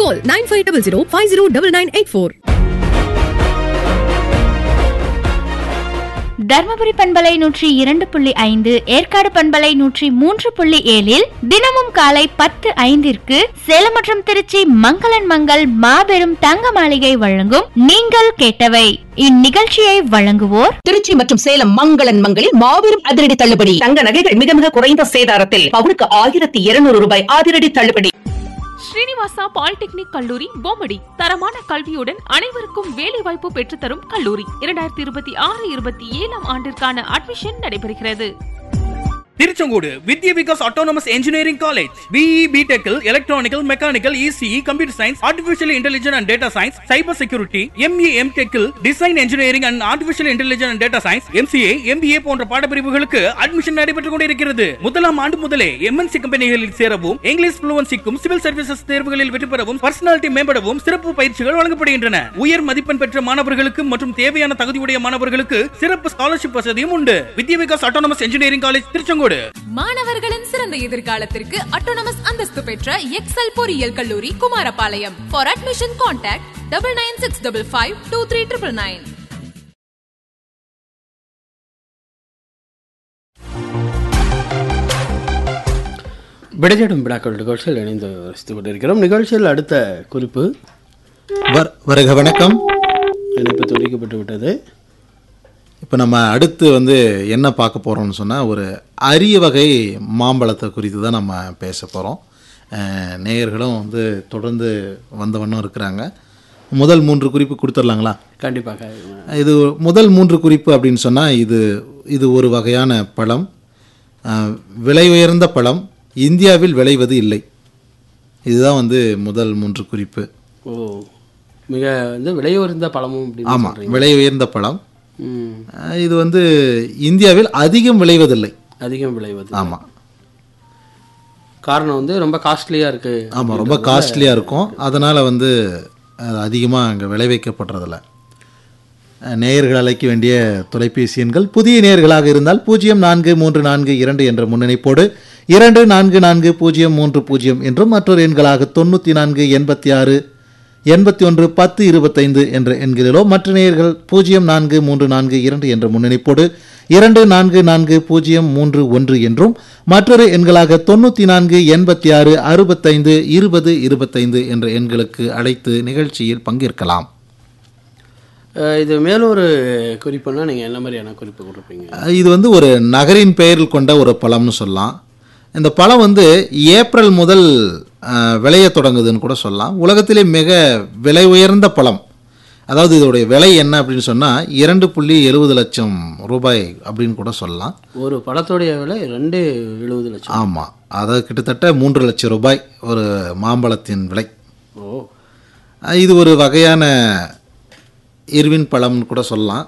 Call 9500 509984. Dharmapuri பண்பலை நூற்றி இரண்டு புள்ளி ஐந்து ஏற்காடு பண்பலை நூற்றி மூன்று புள்ளி ஏழில் தினமும் காலை பத்து ஐந்திற்கு சேலம் மற்றும் திருச்சி மங்களன் மங்கள் மாபெரும் தங்க மாளிகை வழங்கும் நீங்கள் கேட்டவை இந்நிகழ்ச்சியை வழங்குவோர் திருச்சி மற்றும் சேலம் மங்களன் மங்களில் மாபெரும் அதிரடி தள்ளுபடி தங்க நகைகள் மிக மிக குறைந்த சேதாரத்தில் பவுனுக்கு ஆயிரத்தி இருநூறு ரூபாய் அதிரடி தள்ளுபடி ஸ்ரீனிவாசா பாலிடெக்னிக் கல்லூரி பொம்மடி தரமான கல்வியுடன் அனைவருக்கும் வேலைவாய்ப்பு பெற்றுத்தரும் கல்லூரி இரண்டாயிரத்தி இருபத்தி ஆறு இருபத்தி ஏழாம் ஆண்டிற்கான அட்மிஷன் நடைபெறுகிறது Tiruchengode Vidya Vikas autonomous engineering college BE பிடெக்கில் electrical mechanical ECE computer science artificial intelligence and data science cyber security ME M டெக்கில் design engineering and artificial intelligence and data science MCA MBA போன்ற பாடப்பிரிவுகளுக்கு அட்மிஷன் நடைபெற்றுக் கொண்டிருக்கிறது முதலாம் ஆண்டு முதலே எம்என்சி கம்பெனிகளில் சேரவும் இங்கிலீஷ் புளுவன்சிக்கும் சிவில் சர்வீசஸ் தேர்வுகளில் வெற்றி பெறவும் பர்சனாலிட்டி மேம்படவும் சிறப்பு பயிற்சிகள் வழங்கப்படுகின்றன உயர் மதிப்பெண் பெற்ற மாணவர்களுக்கு மற்றும் தேவையான தகுதியுடைய மாணவர்களுக்கு சிறப்பு ஸ்காலர்ஷிப் வசதியும் உண்டு Vidya Vikas autonomous engineering college Tiruchengode மாணவர்களின் சிறந்த எதிர்காலத்திற்கு அட்டோனமஸ் அந்தஸ்து பெற்ற எக்ஸல் பொறியியல் கல்லூரி Kumarapalayam for admission contact double nine six double five two three triple nine விடைதேடும் விழாக்கள் நிகழ்ச்சியில் இணைந்து ரசித்துக் கொண்டிருக்கிறோம் நிகழ்ச்சியில் அடுத்த குறிப்பு வர் வருக வணக்கம் இணைப்பு துடிக்கப்பட்டு விட்டது இப்போ நம்ம அடுத்து வந்து என்ன பார்க்க போகிறோம்னு சொன்னால் ஒரு அரிய வகை மாம்பழத்தை குறித்து தான் நம்ம பேச போகிறோம் நேயர்களும் வந்து தொடர்ந்து வந்த வண்ணம் இருக்கிறாங்க முதல் மூன்று குறிப்பு கொடுத்துடலாங்களா கண்டிப்பாக இது முதல் மூன்று குறிப்பு அப்படின்னு சொன்னால் இது இது ஒரு வகையான பழம் அஹ், விலை உயர்ந்த பழம் இந்தியாவில் விளைவது இல்லை இதுதான் வந்து முதல் மூன்று குறிப்பு ஓ மிக வந்து விலையுயர்ந்த பழமும் அப்படின்னு ஆமாம் சொல்றீங்க. விலை உயர்ந்த பழம் ம், அஹ், இது வந்து இந்தியாவில் அதிகம் விளைவதில்லை அதிகம் விளைவது ஆமாம் காரணம் வந்து ரொம்ப காஸ்ட்லியாக இருக்கு ஆமாம் ரொம்ப காஸ்ட்லியாக இருக்கும் அதனால் வந்து அது அதிகமாக அங்கே விளைவிக்கப்படுறதில்ல அஹ், நேயர்கள் அழைக்க வேண்டிய தொலைபேசி எண்கள் புதிய நேயர்களாக இருந்தால் பூஜ்ஜியம் நான்கு மூன்று நான்கு இரண்டு என்ற முன்னணிப்போடு இரண்டு நான்கு நான்கு பூஜ்ஜியம் மூன்று பூஜ்ஜியம் என்றும் மற்றொரு எண்களாக தொண்ணூற்றி நான்கு எண்பத்தி ஆறு எண்பத்தி ஒன்று பத்து இருபத்தைந்து என்ற எண்களிலோ மற்ற நேயர்கள் பூஜ்ஜியம் நான்கு மூன்று நான்கு இரண்டு என்ற முன்னணிப்போடு இரண்டு நான்கு நான்கு பூஜ்ஜியம் மூன்று ஒன்று என்றும் மற்றொரு எண்களாக தொண்ணூற்றி நான்கு எண்பத்தி ஆறு அறுபத்தைந்து இருபது இருபத்தைந்து என்ற எண்களுக்கு அழைத்து நிகழ்ச்சியில் பங்கேற்கலாம் அஹ், இது மேலொரு குறிப்புன்னா நீங்கள் என்ன மாதிரியான குறிப்பு கொடுப்பீங்க அஹ் இது வந்து ஒரு நகரின் பெயரில் கொண்ட ஒரு பழம்னு சொல்லலாம் இந்த பழம் வந்து ஏப்ரல் முதல் அஹ், விளையத் தொடங்குதுன்னு கூட சொல்லலாம் உலகத்திலே மிக விலை உயர்ந்த பழம் அதாவது இதோடைய விலை என்ன அப்படின்னு சொன்னால் இரண்டு புள்ளி எழுபது லட்சம் ரூபாய் அப்படின்னு கூட சொல்லலாம் ஒரு பழத்தோடைய விலை ரெண்டு எழுபது லட்சம் ஆமாம் அதாவது கிட்டத்தட்ட மூன்று லட்சம் ரூபாய் ஒரு மாம்பழத்தின் விலை ஓ அஹ் இது ஒரு வகையான இருவின் பழம்னு கூட சொல்லலாம்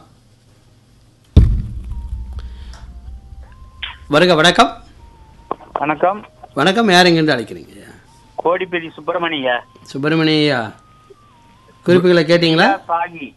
வருக வணக்கம் வணக்கம் வணக்கம் யார் எங்கேருந்து அழைக்கிறீங்க கோடிப்பேரி சுப்பிரமணிய சுப்பிரமணியா குறிப்புகளை கேட்டிங்களா சாகி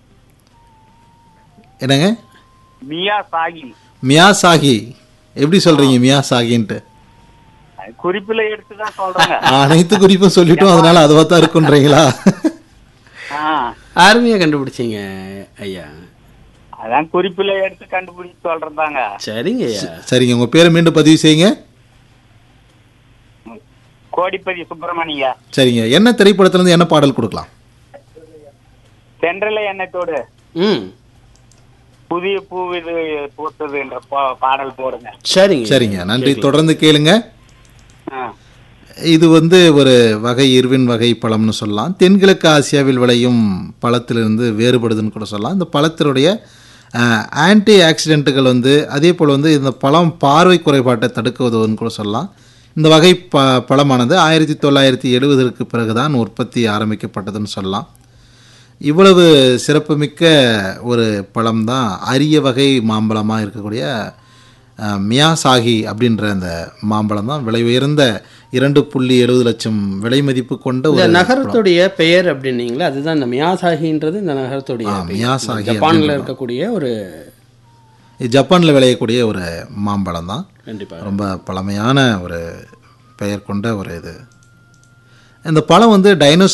என்னங்க மியா சாகி மியாசாகி எப்படி சொல்கிறீங்க மியாசாகின்ட்டு குறிப்புல எடுத்துதான் சொல்றேங்க அனைத்து குறிப்பும் சொல்லிட்டோம் அதனால அதுவா தான் இருக்குன்றீங்களா ஆ, அருமையாக கண்டுபிடிச்சீங்க ஐயா அதான் குறிப்புல எடுத்து கண்டுபிடிச்சு சொல்றதாங்க சரிங்க ஐயா சரிங்க உங்க பேரை மீண்டும் பதிவு செய்யுங்க கோடிப்பதி சுப்பிரமணிய சரிங்க என்ன திரைப்படத்துல இருந்து என்ன பாடல் கொடுக்கலாம் சென்றல எண்ணத்தோடு ம் புதிய பூ இது பூத்தது என்ற பா- பாடல் போடுங்க சரிங்க சரிங்க நன்றி தொடர்ந்து கேளுங்க ஆ. இது வந்து ஒரு வகை இருவின் வகை பழம்னு சொல்லலாம் தென்கிழக்கு ஆசியாவில் விளையும் பழத்திலிருந்து வேறுபடுதுன்னு கூட சொல்லலாம் இந்த பழத்தினுடைய ஆன்டி ஆக்சிடென்ட்டுகள் வந்து அதே போல் வந்து இந்த பழம் பார்வை குறைபாட்டை தடுக்க உதவுன்னு கூட சொல்லலாம் இந்த வகை ப பழமானது ஆயிரத்தி தொள்ளாயிரத்தி எழுபதற்கு பிறகுதான் உற்பத்தி ஆரம்பிக்கப்பட்டதுன்னு சொல்லலாம் இவ்வளவு சிறப்புமிக்க ஒரு பழம் தான் அரிய வகை மாம்பழமாக இருக்கக்கூடிய அஹ், மியாசாகி அப்படின்ற அந்த மாம்பழம் தான் விலை உயர்ந்த இரண்டு புள்ளி எழுபது லட்சம் விலை மதிப்பு கொண்ட இந்த ஒரு நகரத்துடைய பெயர் அப்படின்னீங்களா அதுதான் இந்த மியாசாகின்றது இந்த நகரத்துடைய ஆ, பெயர். மியாசாகி ஜப்பான்ல அப்படின்றது. இருக்கக்கூடிய ஒரு இது ஜப்பானில் விளையக்கூடிய ஒரு மாம்பழம் தான் கண்டிப்பா ரொம்ப பழமையான ஒரு பெயர் கொண்ட ஒரு இது இந்த பழம் வந்து டைனோஸ்